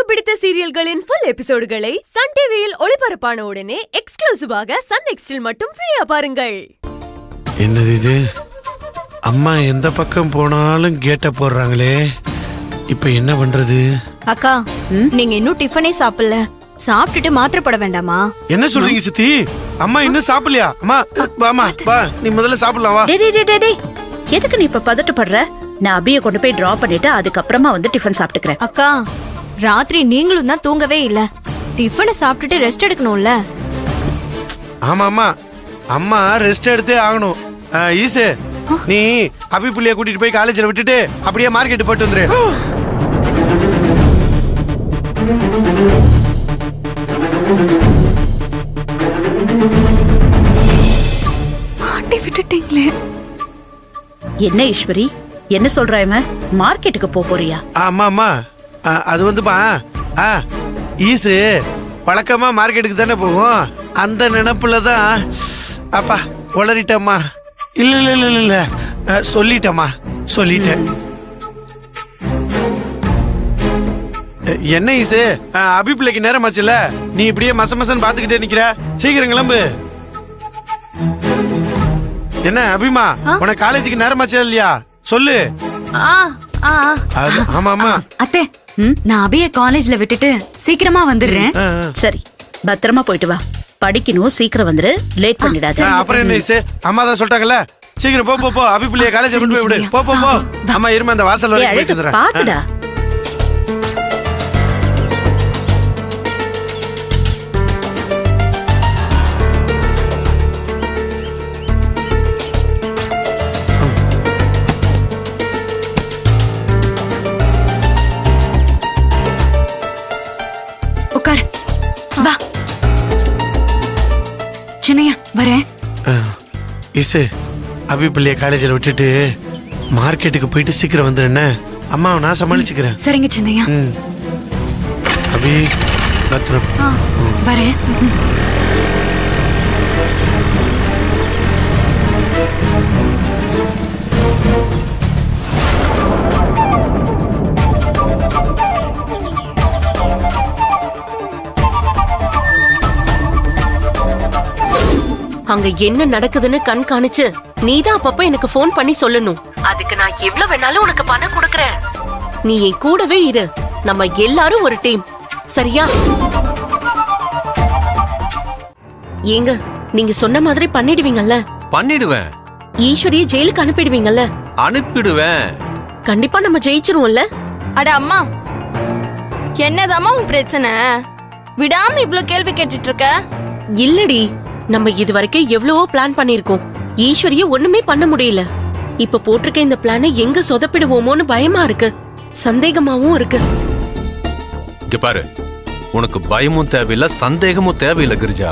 பிடித்த சீரியல்களின் full எபிசோடுகளை Sun டிவியில் ஒளிபரப்பான உடனே எக்ஸ்க்ளூசிவாக சன் நெக்ஸ்டில் மட்டும் ஃப்ரீயா பாருங்கள் என்னது இது அம்மா எந்த பக்கம் போனாலும் கேட்ட போடுறாங்களே இப்ப என்ன பண்றது அக்கா நீங்க இன்னும் டிஃபனே சாப்பிடல சாப்பிட்டுட்டு மாத்திரை போட வேண்டாமா என்ன சொல்றீங்க சித்தி அம்மா இன்னும் சாப்பிடலையா அம்மா வாமா வா நீ முதல்ல சாப்பிடலாம் வா டேய் டேய், டேய் டேய், டேய் எதுக்கு நீ இப்ப பதட்டப்படுற நான் அபிய கொண்டு போய் டிராப் பண்ணிட்டு அதுக்கப்புறமா வந்து டிஃபன் சாப்பிட்டுக்கிறேன் அக்கா ராத்திரி நீங்களும் தான் தூங்கவே இல்ல டிஃபனை சாப்பிட்டுட்டு ரெஸ்ட் எடுக்கணும்ல ஆமா ஆமா அம்மா ரெஸ்ட் எடுத்தே ஆகணும் ஆ, ஈசு நீ அபி புள்ளிய கூட்டிட்டு போய் காலேஜ்ல விட்டுட்டு அப்படியே மார்க்கெட் போயிட்டு வந்துரு மாட்டி விட்டுட்டீங்களே என்ன ஈஸ்வரி என்ன சொல்ற இவன் மார்க்கெட்டுக்கு போக போறியா ஆமா ஆமா ஆ, அது வந்துப்பா ஆ ஈசு வழக்கமா மார்க்கெட்டுக்கு தானே போகும் அந்த நினைப்புல தான் அப்பா உளறிட்டம்மா இல்ல இல்ல இல்ல இல்ல, இல்ல ஆ, சொல்லிட்டேம்மா சொல்லிட்டேன் அ, என்ன ஈசு ஆ, அபி பிள்ளைக்கு நேரம் ஆச்சுல நீ இப்படியே மச மசன்னு பாத்துக்கிட்டே நிக்கிற சீக்கிரம் கிளம்பு என்ன அபிமா உனக்கு காலேஜுக்கு நேரம் ஆச்சா இல்லையா சொல்லு ஆ ஆ ஆ. அது- ஆமா ஆமா அத்தை நான் அபிய காலேஜ்ல விட்டுட்டு சீக்கிரமா வந்துடுறேன் ஆ, ஆ. சரி பத்திரமா போயிட்டு வா படிக்கணும் சீக்கிரம் வந்துரு லேட் பண்ணிடாத ஆ, அப்புறம் என்ன ஐசு அம்மா தான் சொல்லிட்டாங்கல்ல சீக்கிரம் போ போ போ அபி பிள்ளைய காலேஜ் கொண்டு போய் விடு போ போ போ அம்மா இருமா அந்த வாசல் ஏய், வரைக்கும் போயிட்டு அழகு வந்துடுறேன் பாத்துடா உட்காரு வா சின்னையா வரேன் ஆ, இசு அபி பிள்ளைய காலேஜில் விட்டுட்டு மார்க்கெட்டுக்கு போயிட்டு சீக்கிரம் வந்துடு என்ன அம்மா நான் சமாளிச்சுக்கிறேன் சரிங்க சின்னையா ம் அபி பத்திரம் ஆ, வரேன் ம். அங்க என்ன நடக்குதுன்னு கண் காணிச்சு நீதான் அப்பப்ப எனக்கு ஃபோன் பண்ணி சொல்லணும் அதுக்கு நான் எவ்வளவு வேணாலும் உனக்கு பணம் கொடுக்கறேன் நீ என் கூடவே இரு நம்ம எல்லாரும் ஒரு டீம் சரியா ஏங்க நீங்க சொன்ன மாதிரி பண்ணிடுவீங்கல்ல பண்ணிடுவேன் ஈஸ்வரிய ஜெயிலுக்கு அனுப்பிடுவீங்கல்ல அனுப்பிடுவேன் கண்டிப்பா நம்ம ஜெயிச்சிருவோம்ல அட அம்மா என்னதாம்மா உன் பிரச்சனை விடாம இவ்ளோ கேள்வி கேட்டுட்டு இருக்க இல்லடி நம்ம இது வரைக்கும் எவ்வளவோ பிளான் பண்ணிருக்கோம் ஈஸ்வரிய ஒண்ணுமே பண்ண முடியல இப்ப போட்டிருக்க இந்த பிளானை எங்க சொதப்பிடுவோமோன்னு பயமா இருக்கு சந்தேகமாவும் இருக்கு இங்க பாரு உனக்கு பயமும் தேவையில்ல சந்தேகமும் தேவையில்ல கிரிஜா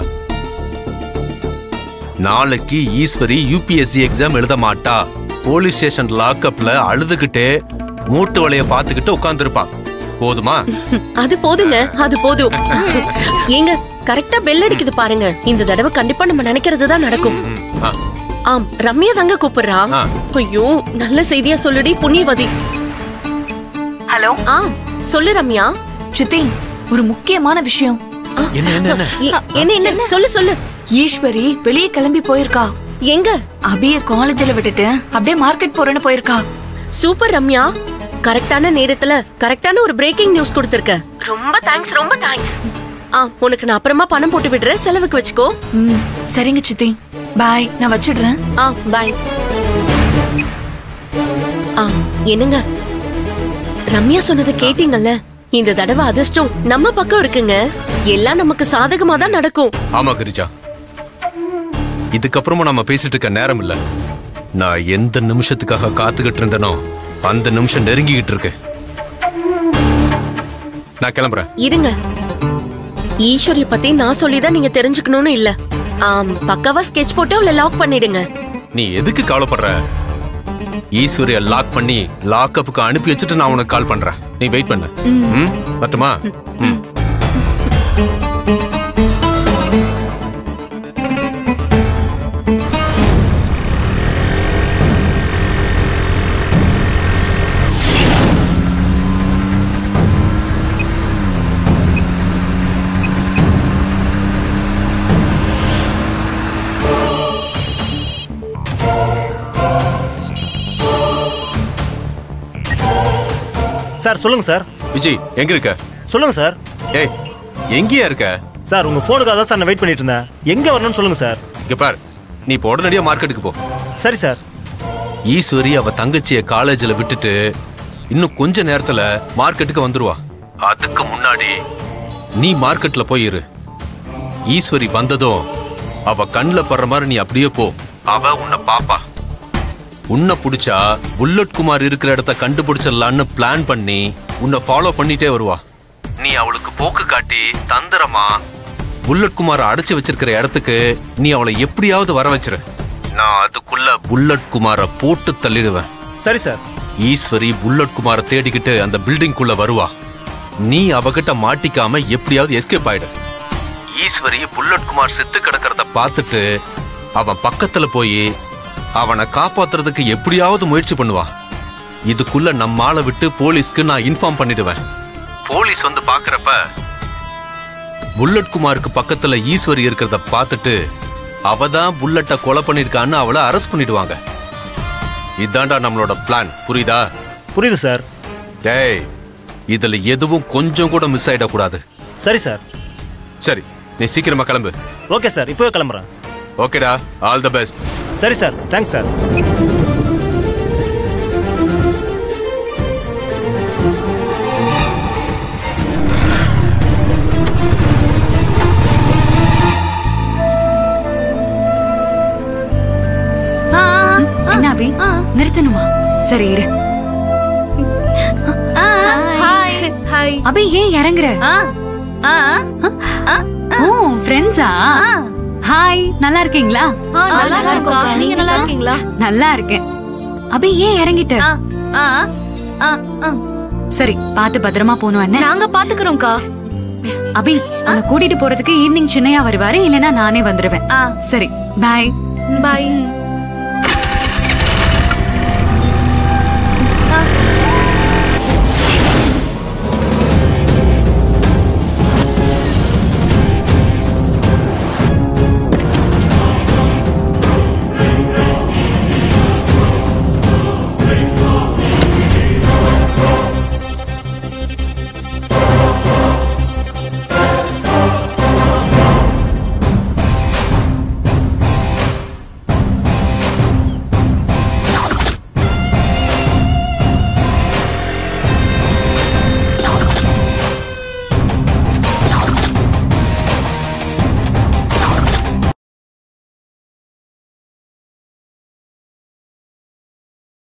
நாளைக்கு ஈஸ்வரி யூபிஎஸ்சி எக்ஸாம் எழுத மாட்டா போலீஸ் ஸ்டேஷன் லாக்அப்ல அழுதுகிட்டே மூட்டு வலைய பாத்துக்கிட்டு உட்கார்ந்துருப்பா போதுமா அது போதுங்க அது போதும் ஏங்க கரெக்டா பெல் அடிக்குது பாருங்க இந்த தடவை கண்டிப்பா நம்ம நினைக்கிறது தான் நடக்கும் ம், ஆ, ஆம் ரம்யா தாங்க கூப்பிடுறா ஆ. ஐயோ நல்ல செய்தியா சொல்லுடி புண்ணியவதி ஹலோ ஆ சொல்லு ரம்யா சித்தி ஒரு முக்கியமான விஷயம் என்ன என்ன என்ன எ- என்ன என்ன சொல்லு சொல்லு ஈஸ்வரி வெளியே கிளம்பி போயிருக்கா எங்க அபிய காலேஜ்ல விட்டுட்டு அப்படியே மார்க்கெட் போறேன்னு போயிருக்கா சூப்பர் ரம்யா கரெக்டான நேரத்துல கரெக்டான ஒரு பிரேக்கிங் நியூஸ் கொடுத்திருக்க ரொம்ப தேங்க்ஸ் ரொம்ப தேங்க்ஸ் ஆ உனக்கு நான் அப்புறமா பணம் போட்டு விடுறேன் செலவுக்கு வச்சுக்கோ ம் சரிங்க சித்தி பாய் நான் வச்சிடுறேன் ஆ பாய் ஆ என்னங்க ரம்யா சொன்னதை கேட்டீங்கல்ல இந்த தடவை அதிர்ஷ்டம் நம்ம பக்கம் இருக்குங்க எல்லாம் நமக்கு சாதகமா தான் நடக்கும் ஆமா கிரிஜா இதுக்கப்புறமா நம்ம பேசிட்டு இருக்க நேரம் இல்ல நான் எந்த நிமிஷத்துக்காக காத்துக்கிட்டு இருந்தேனோ அந்த நிமிஷம் நெருங்கிக்கிட்டு இருக்கு நான் கிளம்புறேன் இருங்க ஈஸ்வரிய பத்தி நான் சொல்லிதான் நீங்க தெரிஞ்சுக்கணும்னு இல்ல ஆம் பக்காவா ஸ்கெட்ச் போட்டு அவளை லாக் பண்ணிடுங்க நீ எதுக்கு கவலைப்படுற ஈஸ்வரிய லாக் பண்ணி லாக்அப்புக்கு அனுப்பி வச்சுட்டு நான் உனக்கு கால் பண்றேன் நீ வெயிட் பண்ணு ம் வரட்டுமா ம் சார் சொல்லுங்க சார் விஜய் எங்க இருக்க சொல்லுங்க சார் ஏய் எங்கேயா இருக்க சார் உங்க ஃபோனுக்காக தான் சார் நான் வெயிட் பண்ணிட்டு இருந்தேன் எங்க வரணும்னு சொல்லுங்க சார் இங்க பார் நீ இப்போ உடனடியா மார்க்கெட்டுக்கு போ சரி சார் ஈஸ்வரி அவ தங்கச்சிய காலேஜ்ல விட்டுட்டு இன்னும் கொஞ்ச நேரத்துல மார்க்கெட்டுக்கு வந்துருவா அதுக்கு முன்னாடி நீ மார்க்கெட்ல போய் இரு ஈஸ்வரி வந்ததும் அவ கண்ணுல படுற மாதிரி நீ அப்படியே போ அவ உன்னை பாப்பா உன்னை பிடிச்சா புல்லட் குமார் இருக்கிற இடத்த கண்டுபிடிச்சிடலான்னு பிளான் பண்ணி உன்னை ஃபாலோ பண்ணிட்டே வருவா நீ அவளுக்கு போக்கு காட்டி தந்திரமா புல்லட் குமார் அடைச்சு வச்சிருக்கிற இடத்துக்கு நீ அவளை எப்படியாவது வர வச்சிரு நான் அதுக்குள்ள புல்லட் குமார போட்டு தள்ளிடுவேன் சரி சார் ஈஸ்வரி புல்லட் குமார தேடிக்கிட்டு அந்த பில்டிங்குள்ள வருவா நீ அவகிட்ட மாட்டிக்காம எப்படியாவது எஸ்கேப் ஆயிடு ஈஸ்வரி புல்லட் குமார் செத்து கிடக்கிறத பார்த்துட்டு அவன் பக்கத்துல போய் அவனை காப்பாத்துறதுக்கு எப்படியாவது முயற்சி பண்ணுவா இதுக்குள்ள நம்ம ஆளை விட்டு போலீஸ்க்கு நான் இன்ஃபார்ம் பண்ணிடுவேன் போலீஸ் வந்து பாக்குறப்ப புல்லட் குமாருக்கு பக்கத்துல ஈஸ்வரி இருக்கிறத பார்த்துட்டு அவ தான் புல்லட்டை கொலை பண்ணிருக்கான்னு அவளை அரெஸ்ட் பண்ணிடுவாங்க இதாண்டா நம்மளோட பிளான் புரியுதா புரியுது சார் டேய் இதுல எதுவும் கொஞ்சம் கூட மிஸ் ஆயிடக்கூடாது சரி சார் சரி நீ சீக்கிரமா கிளம்பு ஓகே சார் இப்போவே கிளம்புறேன் ஓகேடா ஆல் தி பெஸ்ட் சரி சார் தேங்க்ஸ் சார் என்ன அபி நிறுத்தணுமா சரி இரு ஹாய் ஹாய் அபி ஏன் இறங்குற ஆ ஆ ஆ ஓ ஃப்ரெண்ட்ஸா ஹாய் நல்லா இருக்கீங்களா நல்லா இருக்கோம்க்கா நீங்க நல்லா இருக்கீங்களா நல்லா இருக்கேன் அபி ஏன் இறங்கிட்ட ஆ ஆ ஆ ஆ சரி பார்த்து பத்திரமா போகணும் என்ன நாங்க பாத்துக்கிறோம்க்கா அபி உன்னை கூட்டிட்டு போறதுக்கு ஈவினிங் சின்னையா வருவாரு இல்லனா நானே வந்துருவேன் ஆ சரி பாய் பாய்